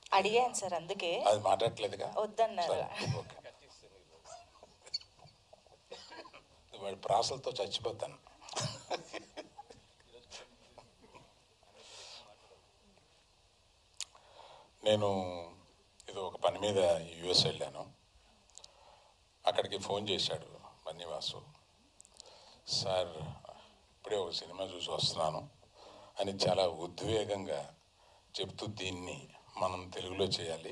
అడిగాను సార్ అందుకే అది మాట్లాడట్లేదుగా వద్దన్నారు సరే, ఓకే వాడి ప్రాసలతో చచ్చిపోతాను నేను ఇది ఒక పని మీద యుఎస్ వెళ్ళాను అక్కడికి ఫోన్ చేశాడు బన్నీవాసు సార్ ఇప్పుడే ఒక సినిమా చూసి వస్తున్నాను అని చాలా ఉద్వేగంగా చెప్తూ దీన్ని మనం తెలుగులో చేయాలి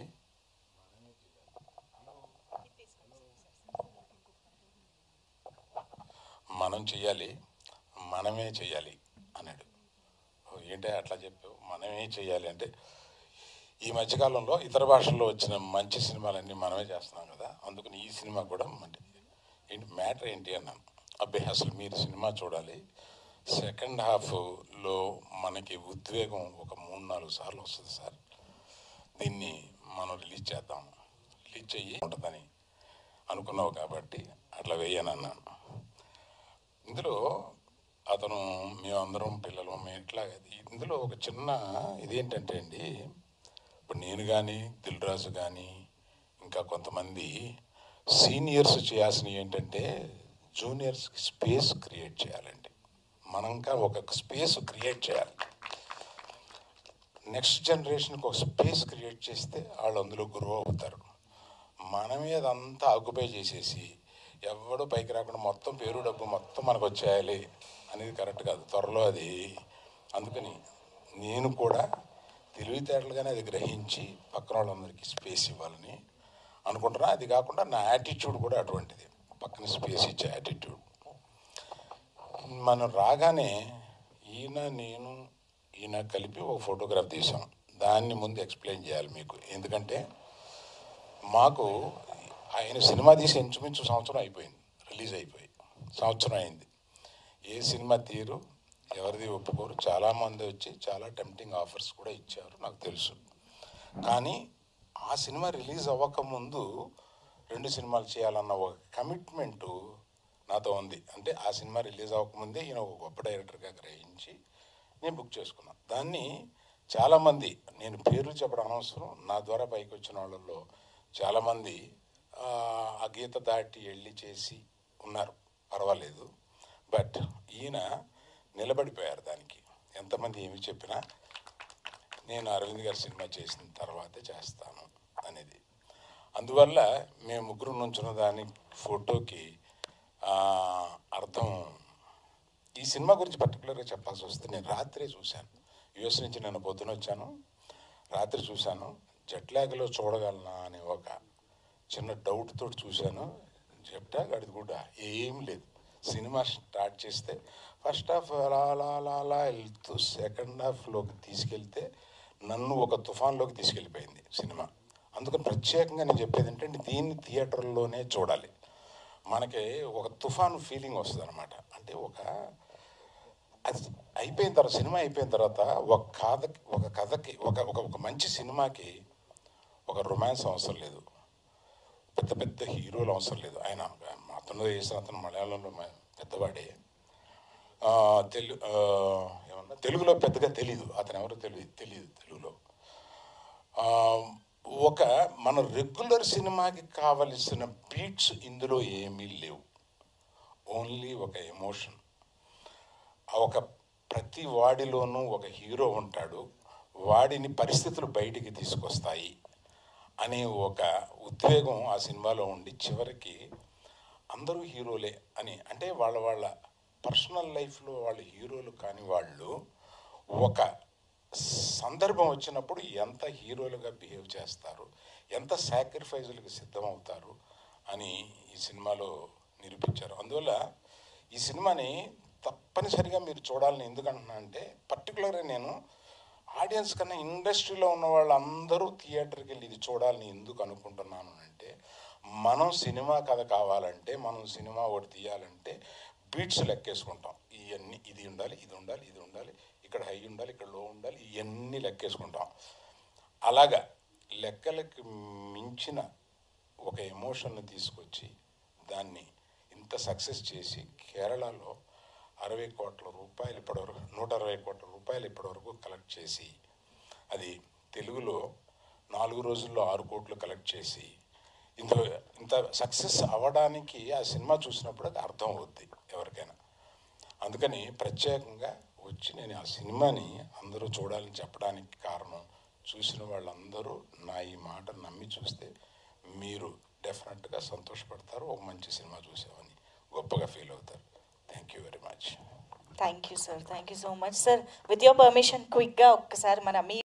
మనం చెయ్యాలి మనమే చెయ్యాలి అన్నాడు ఓ, ఏంటి అట్లా చెప్పావు మనమే చెయ్యాలి అంటే ఈ మధ్యకాలంలో ఇతర భాషల్లో వచ్చిన మంచి సినిమాలన్నీ మనమే చేస్తున్నాం కదా అందుకని ఈ సినిమా కూడా మంచి ఏంటి మ్యాటర్ ఏంటి అన్నాను అబ్బాయి అసలు మీరు సినిమా చూడాలి సెకండ్ హాఫ్లో మనకి ఉద్వేగం ఒక మూడు నాలుగు సార్లు వస్తుంది సార్ దీన్ని మనం రిలీజ్ చేద్దాం రిలీజ్ చెయ్యి ఉంటుందని అనుకున్నావు కాబట్టి అట్లా వేయను అన్నాను ఇందులో అతను మేమందరం పిల్లలు మేము ఇట్లా ఇందులో ఒక చిన్న ఇదేంటంటే అండి ఇప్పుడు నేను కానీ దిల్రాజు కానీ ఇంకా కొంతమంది సీనియర్స్ చేయాల్సినవి ఏంటంటే జూనియర్స్కి స్పేస్ క్రియేట్ చేయాలండి మనంకా ఒక స్పేస్ క్రియేట్ చేయాలి నెక్స్ట్ జనరేషన్కి ఒక స్పేస్ క్రియేట్ చేస్తే వాళ్ళు అందులో గ్రో అవుతారు మనమే అదంతా ఆక్యుపై చేసేసి ఎవడు పైకి రాకుండా మొత్తం పేరు డబ్బు మొత్తం మనకు వచ్చేయాలి అనేది కరెక్ట్ కాదు త్వరలో అది అందుకని నేను కూడా తెలివితేటలుగానే అది గ్రహించి పక్కన వాళ్ళందరికీ స్పేస్ ఇవ్వాలని అనుకుంటున్నా అది కాకుండా నా యాటిట్యూడ్ కూడా అటువంటిది పక్కన స్పేస్ ఇచ్చే యాటిట్యూడ్ మనం రాగానే ఈయన నేను ఈయన కలిపి ఒక ఫోటోగ్రాఫ్ తీసాం దాన్ని ముందు ఎక్స్ప్లెయిన్ చేయాలి మీకు ఎందుకంటే మాకు ఆయన సినిమా తీసి ఇంచుమించు సంవత్సరం అయిపోయింది రిలీజ్ అయిపోయి సంవత్సరం అయింది ఏ సినిమా తీరు ఎవరిది ఒప్పుకోరు చాలామంది వచ్చి చాలా టెంప్టింగ్ ఆఫర్స్ కూడా ఇచ్చారు నాకు తెలుసు కానీ ఆ సినిమా రిలీజ్ అవ్వకముందు రెండు సినిమాలు చేయాలన్న ఒక కమిట్మెంటు నాతో ఉంది అంటే ఆ సినిమా రిలీజ్ అవ్వకముందే ఈయన ఒక గొప్ప డైరెక్టర్గా గ్రహించి నేను బుక్ చేసుకున్నాను దాన్ని చాలామంది నేను పేర్లు చెప్పడం అనవసరం నా ద్వారా పైకి వచ్చిన వాళ్ళల్లో చాలామంది ఆ, ఆ గీత దాటి వెళ్ళి చేసి ఉన్నారు పర్వాలేదు బట్ ఈయన నిలబడిపోయారు దానికి ఎంతమంది ఏమి చెప్పినా నేను అరవింద్ గారి సినిమా చేసిన తర్వాతే చేస్తాను అనేది అందువల్ల మేము ముగ్గురు నుంచున్న దాని ఫోటోకి ఆ, అర్థం ఈ సినిమా గురించి పర్టికులర్గా చెప్పాల్సి వస్తే నేను రాత్రే చూశాను యుఎస్ నుంచి నేను పొద్దున వచ్చాను రాత్రి చూశాను జట్లాగలో చూడగలనా అనే ఒక చిన్న డౌట్ తోటి చూశాను జట్టా గడిది కూడా ఏం లేదు సినిమా స్టార్ట్ చేస్తే ఫస్ట్ హాఫ్ అలా అలా అలా అలా వెళ్తూ సెకండ్ హాఫ్లోకి తీసుకెళ్తే నన్ను ఒక తుఫాన్లోకి తీసుకెళ్ళిపోయింది సినిమా అందుకని ప్రత్యేకంగా నేను చెప్పేది ఏంటంటే దీన్ని థియేటర్లోనే చూడాలి మనకి ఒక తుఫాను ఫీలింగ్ వస్తుంది అనమాట అంటే ఒక అది అయిపోయిన తర్వాత సినిమా అయిపోయిన తర్వాత ఒక కథకి ఒక కథకి ఒక ఒక ఒక మంచి సినిమాకి ఒక రొమాన్స్ అవసరం లేదు పెద్ద పెద్ద హీరోలు అవసరం లేదు ఆయన అతను చేసిన అతను మలయాళంలో మ- పెద్దవాడే ఆ, తెలు ఆ, ఏమన్నా తెలుగులో పెద్దగా తెలీదు అతను ఎవరో తెలియదు తెలియదు తెలుగులో ఆ, ఒక మన రెగ్యులర్ సినిమాకి కావలసిన బీట్స్ ఇందులో ఏమీ లేవు ఓన్లీ ఒక ఎమోషన్ ఒక ప్రతి వాడిలోనూ ఒక హీరో ఉంటాడు వాడిని పరిస్థితులు బయటికి తీసుకొస్తాయి అనే ఒక ఉద్వేగం ఆ సినిమాలో ఉండి చివరికి అందరూ హీరోలే అని అంటే వాళ్ళ వాళ్ళ పర్సనల్ లైఫ్లో వాళ్ళు హీరోలు కాని వాళ్ళు ఒక సందర్భం వచ్చినప్పుడు ఎంత హీరోలుగా బిహేవ్ చేస్తారు ఎంత సాక్రిఫైజులకు సిద్ధమవుతారు అని ఈ సినిమాలో నిరూపించారు అందువల్ల ఈ సినిమాని తప్పనిసరిగా మీరు చూడాలని ఎందుకంటున్నా అంటే పర్టికులర్గా నేను ఆడియన్స్ కన్నా ఇండస్ట్రీలో ఉన్న వాళ్ళందరూ థియేటర్కి వెళ్ళి ఇది చూడాలని ఎందుకు అనుకుంటున్నాను అంటే మనం సినిమా కథ కావాలంటే మనం సినిమా ఒకటి తీయాలంటే బీట్స్ లెక్కేసుకుంటాం ఇవన్నీ ఇది ఉండాలి ఇది ఉండాలి ఇది ఉండాలి ఇక్కడ హై ఉండాలి ఇక్కడ లో ఉండాలి ఇవన్నీ లెక్కేసుకుంటాం అలాగా లెక్కలకి మించిన ఒక ఎమోషన్ని తీసుకొచ్చి దాన్ని ఇంత సక్సెస్ చేసి కేరళలో అరవై కోట్ల రూపాయలు ఇప్పటివరకు నూట అరవై కోట్ల రూపాయలు ఇప్పటివరకు కలెక్ట్ చేసి అది తెలుగులో నాలుగు రోజుల్లో ఆరు కోట్లు కలెక్ట్ చేసి ఇంత ఇంత సక్సెస్ అవ్వడానికి ఆ సినిమా చూసినప్పుడు అది అర్థం అవుద్ది ఎవరికైనా అందుకని ప్రత్యేకంగా వచ్చి నేను ఆ సినిమాని అందరూ చూడాలని చెప్పడానికి కారణం చూసిన వాళ్ళందరూ నా ఈ మాట నమ్మి చూస్తే మీరు డెఫినెట్గా సంతోషపడతారు ఒక మంచి సినిమా చూసామని గొప్పగా ఫీల్ అవుతారు thank you very much thank you sir thank you so much sir with your permission క్విక్గా ఒక్కసారి మన మీ